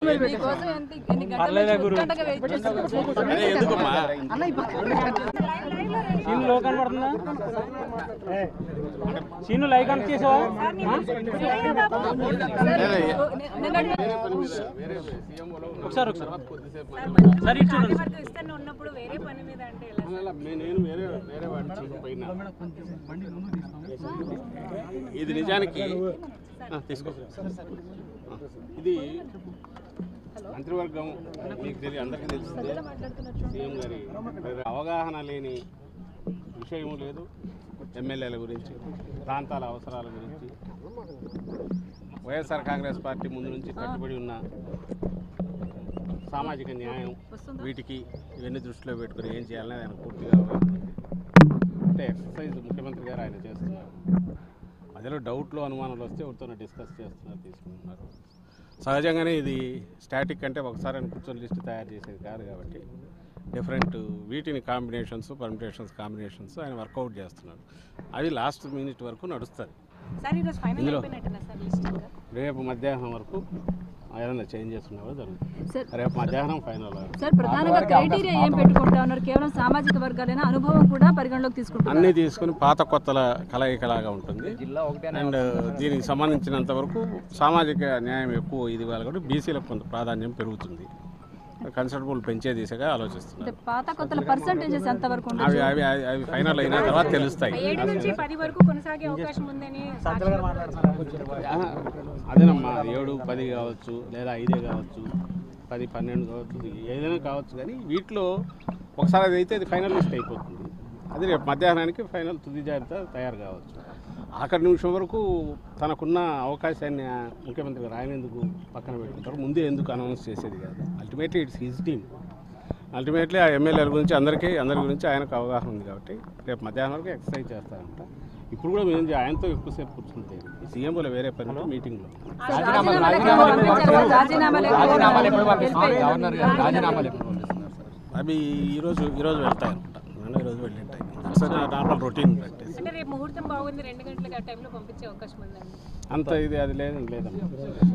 మీకోసం ఎంత- ఎన్ని గంటలు గంటగా వెయిట్ చేస్తున్నాం. అదే ఎందుకమ్మా సీన్ లో కనబడుతుందా సీన్ లైక్ అని చేసావా ఒకసారి ఒకసారి సరే ఇటు చూడండి వరకు ఇస్తాను ఉన్నప్పుడు వేరే పని మీద అంటే ఎలా అలా మే- నేను వేరే వేరే వాడిని చూసిపోయినా ఇది నిజానికి ఆ, తీసుకో ఆ, ఇది మంత్రివర్గం మీకు తెలియ అందరికీ తెలిసిందే సీఎం గారి మరి అవగాహన లేని విషయం లేదు ఎమ్మెల్యేల గురించి ప్రాంతాల అవసరాల గురించి వైఎస్ఆర్ కాంగ్రెస్ పార్టీ ముందు నుంచి కట్టుబడి ఉన్న సామాజిక న్యాయం వీటికి ఇవన్నీ దృష్టిలో పెట్టుకుని ఏం చేయాలని ఆయన పూర్తిగా అవగాహన ఉంది. అంటే ఎక్సర్సైజ్ ముఖ్యమంత్రి గారు ఆయన చేస్తున్నారు మధ్యలో డౌట్లు అనుమానాలు వస్తే ఎవరితో డిస్కస్ చేస్తున్నారు తీసుకుంటున్నారు సహజంగానే ఇది స్టాటిక్ అంటే ఒకసారి ఆయన కూర్చొని లిస్ట్ తయారు చేసేది కాదు కాబట్టి డిఫరెంట్ వీటిని కాంబినేషన్స్ పర్మిటేషన్స్ కాంబినేషన్స్ ఆయన వర్కౌట్ చేస్తున్నాడు అవి లాస్ట్ మినిట్ వరకు నడుస్తుంది సార్ ఈరోజు ఫైనల్ ఇందులో- అయిపోయినట్టున్నా సార్ లిస్ట్ ఇంకా రేపు మధ్యాహ్నం వరకు ఏదైనా చేంజెస్ ఉన్నావో జరుగుతుంది సార్ రేపు మధ్యాహ్నం ఫైనల్ సార్ ప్రధానంగా క్రైటీరియా ఏం పెట్టుకుంటా ఉన్నారు కేవలం సామాజిక వర్గాలైన అనుభవం కూడా పరిగణలోకి తీసుకుంటున్నారు అన్నీ తీసుకుని పాత కొత్తల కలయికలాగా ఉంటుంది అండ్ దీనికి సంబంధించినంత వరకు సామాజిక న్యాయం ఎక్కువ ఇది ఇవ్వాలి కాబట్టి బీసీలకు కొంత ప్రాధాన్యం పెరుగుతుంది కన్సర్టబుల్ పెంచే దిశగా ఆలోచిస్తున్నారు అంటే పాత కొత్తల పర్సంటేజెస్ ఎంత వరకు ఉండొచ్చు? అవి అవి అవి- అవి ఫైనల్ అయిన తర్వాత తెలుస్తాయి ఏడు నుంచి పది వరకు కొనసాగే అవకాశం ఉందని ఆహా, అదేనమ్మా ఏడు పది కావచ్చు లేదా ఐదే కావచ్చు పది పన్నెండు కావచ్చు ఏదైనా కావచ్చు కానీ వీటిలో ఒకసారి అది అయితే అది ఫైనల్ లిస్ట్ అయిపోతుంది అది రేపు మధ్యాహ్నానికి ఫైనల్ తుది జాబితా తయారు కావచ్చు ఆఖరి నిమిషం వరకు తనకున్న అవకాశాన్ని ఆ ముఖ్యమంత్రి గారు ఆయన ఎందుకు పక్కన పెట్టుకుంటారు ముందే ఎందుకు అనౌన్స్ చేసేది కాదు ultimately it's his team ultimately ఆ ఎమ్మెల్యేల గురించి అందరికీ అందరి గురించి ఆయనకు అవగాహన ఉంది కాబట్టి రేపు మధ్యాహ్నం వరకు ఎక్సర్సైజ్ చేస్తారంట ఇప్పుడు కూడా మేము ఆయనతో ఎక్కువసేపు కూర్చుంటే సీఎంలో వేరే పని మీటింగ్లో సార్, రాజీనామా లేఖలు పంపించారు సార్, రాజీనామా లేఖలు రాజీనామాలు ఎప్పుడు పంపిస్తున్నారు సార్ అవి ఈరోజు ఈరోజు వెళ్తాయి అనమాట నేను ఈరోజు వెళ్ళింటాయి సరే నార్మల్ రొటీన్ ప్రాక్టీస్ అంటే రేపు ముహూర్తం బాగుంది రెండు గంటలకు ఆ టైంలో పంపించే అవకాశం ఉందండి అంత ఇది అది లేదు లేదమ్మా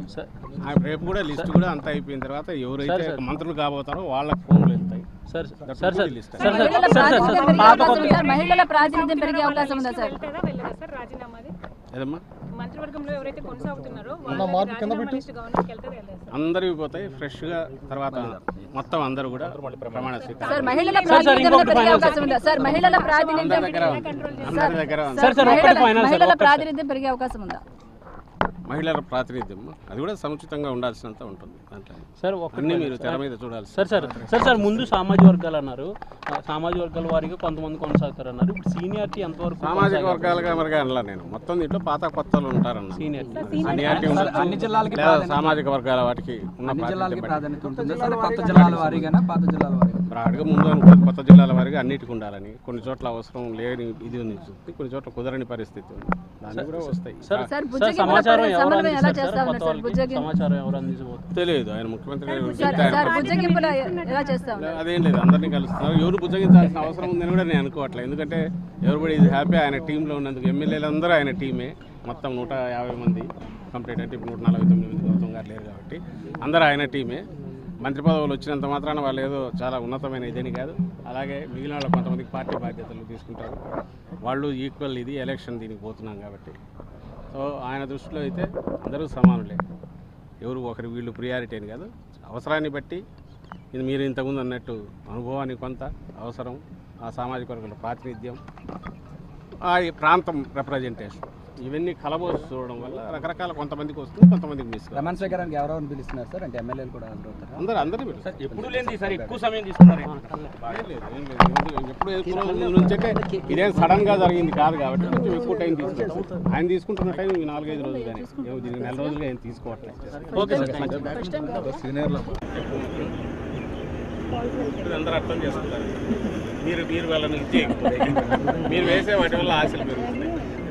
ఆ రేపు కూడా లిస్ట్ కూడా అంత అయిపోయిన తర్వాత ఎవరైతే మంత్రులు కాబోతారో వాళ్ళకి ఫోన్లు వెళ్తాయి sir That sir will sir be list. Sir మహిళల ప్రాతినిధ్యం పెరిగే అవకాశం ఉందా? మహిళల ప్రాతినిధ్యం పెరిగే అవకాశం ఉందా సార్ వెళ్తారా వెళ్ళదా సార్ రాజీనామాది ఏదమ్మా మంత్రివర్గంలో ఎవరైతే కొనసాగుతున్నారో వాళ్ళ రాజీనామా లిస్ట్ గవర్నర్కి వెళ్తారా వెళ్ళదా సార్ అందరివి పోతాయి ఫ్రెష్గా తర్వాత మొత్తం అందరూ కూడా ప్రమాణ స్వీకారం సార్ మహిళల ప్రాతినిధ్యం పెరిగే అవకాశం ఉందా సార్ మహిళల ప్రాతినిధ్యం అందరి దగ్గర ఉంది. అందరి దగ్గర ఉంది. సార్, సార్, ఒక్కటి మహిళల- final, సార్, మహిళల ఒక్కటి. ప్రాతినిధ్యం పెరిగే అవకాశం ఉందా మహిళల ప్రాతినిధ్యం అది కూడా సముచితంగా ఉండాల్సినంత ఉంటుంది దాంట్లో సార్ ఒక అన్నీ మీరు తెర మీద చూడాల్సి సార్ సార్ సార్ సార్ ముందు సామాజిక వర్గాలు అన్నారు ఆ, సామాజిక వర్గాల వారికి కొంతమంది కొనసాగుతారు అన్నారు ఇప్పుడు సీనియారిటీ ఎంతవరకు సామాజిక వర్గాలుగా మరిగా అనలా నేను మొత్తం దీంట్లో పాత కొత్తలు ఉంటారన్న సీనియారిటీ సీనియారిటీ ఉండొచ్చు. అన్ని జిల్లాలకి లేదా సామాజిక వర్గాల వాటికి ఉన్న అన్ని జిల్లాలకి ప్రాతినిధ్యం బట్టి. ప్రాధాన్యత ఉంటుంది సార్ కొత్త జిల్లాల వారీగానా పాత జిల్లాల వారీగా బ్రాడ్గా ముందు అనుకుంటే కొత్త జిల్లాల వారిగా అన్నిటికీ ఉండాలని కొన్ని చోట్ల అవసరం లేని ఇది ఉంది కొన్ని చోట్ల కుదరని పరిస్థితి ఉంది దాన్ని కూడా వస్తాయి సార్ సార్ సార్ బుజ్జగింపుల సమాచారం ఎవరు సమన్వయం ఎలా అందిస్తారు చేస్తా సార్ ఉన్నారు కొత్త సార్ వాళ్ళకి బుజ్జగింపు సమాచారం ఎవరు అందించబోతున్నారు తెలియదు ఆయన ముఖ్యమంత్రి గారు సార్ చెప్తే ఆయన సార్ బుజ్జగింపుల ఎలా చేస్తా ఉన్నారు అదేం లేదు అందరినీ కలుస్తున్నారు ఎవరు బుజ్జగించాల్సిన అవసరం ఉందని కూడా నేను అనుకోవట్లేదు ఎందుకంటే ఎవరిబడి ఇది హ్యాపీ ఆయన టీంలో ఉన్నందుకు ఎమ్మెల్యేలు అందరూ ఆయన టీమే మొత్తం నూట యాభై మంది కంప్లీట్ అంటే ఇప్పుడు నూట నలభై తొమ్మిది మంది గౌతమ్ గారు లేరు కాబట్టి అందరూ ఆయన టీమే మంత్రి పదవులు వచ్చినంత మాత్రాన వాళ్ళు ఏదో చాలా ఉన్నతమైన ఇదని కాదు అలాగే మిగిలిన వాళ్ళు కొంతమందికి పార్టీ బాధ్యతలు తీసుకుంటారు వాళ్ళు ఈక్వల్ ఇది ఎలక్షన్ దీనికి పోతున్నాం కాబట్టి సో ఆయన దృష్టిలో అయితే అందరూ సమానులే ఎవరు ఒకరి వీళ్ళు ప్రియారిటీ అని కాదు అవసరాన్ని బట్టి ఇది మీరు ఇంతకుముందు అన్నట్టు అనుభవానికి కొంత అవసరం ఆ సామాజిక వర్గాల ప్రాతినిధ్యం ఆ ఈ ప్రాంతం రిప్రజెంటేషన్ ఇవన్నీ కలబోసి చూడడం వల్ల రకరకాల కొంతమందికి వస్తుంది కొంతమందికి మిస్ ప్రమాణ స్వీకారానికి ఎవరెవరు పిలుస్తున్నారు సార్ అంటే ఎమ్మెల్యేలు కూడా అందరూ అందరూ అందరూ మీరు ఎప్పుడు లేని సార్ ఎక్కువ సమయం తీసుకున్నారు ఏం లేదు, ఏం లేదు. ఎందుకు- ఎప్పుడు ఎక్కువ రోజుల ముందు నుంచి అంటే ఇదేం సడన్ గా జరిగింది కాదు కాబట్టి కొంచెం ఎక్కువ టైం తీసుకుంటాం ఆయన తీసుకుంటున్న టైం ఈ నాలుగైదు రోజులు కానీ ఏమో దీనికి నెల రోజులుగా ఏం తీసుకోవట్లేదు ఓకే సార్ థ్యాంక్ యూ అందరూ అర్థం చేసుకుంటారు మీరు మీరు వాళ్ళని ఇచ్చే మీరు వేసే వాటి వల్ల ఆశలు పెరుగుతున్నాయి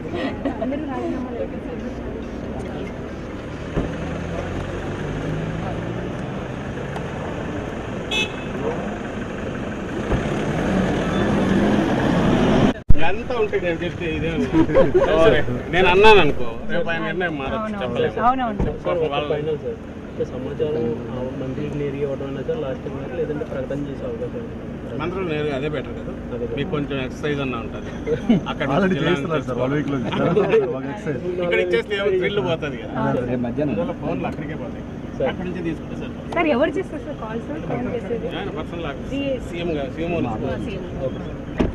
అంతా ఉంటుంది నేను చెప్తే ఇదే సరే, నేను అన్నాను అనుకో రేపు ఆయన నిర్ణయం మారచ్చు చెప్పలేదు అవునవును పాపం వాళ్ళు అంటే సమాచారం ఆ మంత్రికి నేరుగా ఇవ్వడం అనేది లాస్ట్ టైం గారు లేదంటే ప్రకటన చేసే అవకాశం ఉంది. మంత్రులు నేరుగా అదే బెటర్ కదా అదే మీకు కొంచెం ఎక్సర్సైజ్ అన్న ఉంటుంది అక్కడ ఆల్రెడీ జిల్లా చేస్తున్నారు సార్ వన్ వీక్ లో ఇక్కడ ఇచ్చేస్తే ఏమో థ్రిల్ పోతుంది కదా రేపు మధ్యాహ్నం అందువల్ల ఫోన్లు అక్కడికే పోతాయి అక్కడి నుంచి తీసుకుంటే సార్ సార్ ఎవరు చేస్తారు సార్ కాల్ సార్ ఫోన్ చేసేది ఆయన పర్సనల్ సీఎం గారు సీఎం ఓకే